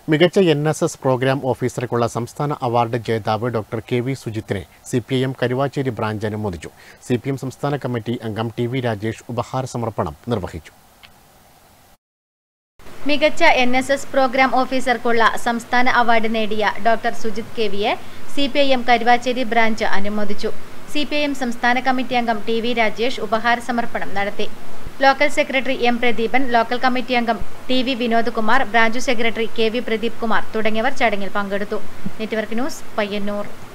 മികച്ച N S S program ഓഫീസർക്കുള്ള സംസ്ഥാന അവാർഡ് ജേതാവ് ഡോക്ടർ കെ വി സുജിത്തിനെ C P I M Karuvachery branch അനുമോദിച്ചു സി പി എം സംസ്ഥാന കമ്മിറ്റി അംഗം ടി വി രാജേഷ് ഉപഹാര സമർപ്പണം നിർവഹിച്ചു മികച്ച എൻ എസ് എസ് പ്രോഗ്രാം ഓഫീസർക്കുള്ള സംസ്ഥാന അവാർഡ് നേടിയ ഡോക്ടർ സുജിത് കെ വിയെ C P I M Karuvachery branch അനുമോദിച്ചു സി പി ഐ എം സംസ്ഥാന കമ്മിറ്റി അംഗം ടി വി രാജേഷ് ഉപഹാര സമർപ്പണം നടത്തി local secretary M Pradeepan local committee അംഗം T V Vinod Kumar branch secretary K V Pradeep Kumar തുടങ്ങിയവർ ചടങ്ങിൽ പങ്കെടുത്തു നെറ്റ്വർക്ക് ന്യൂസ് പയ്യന്നൂർ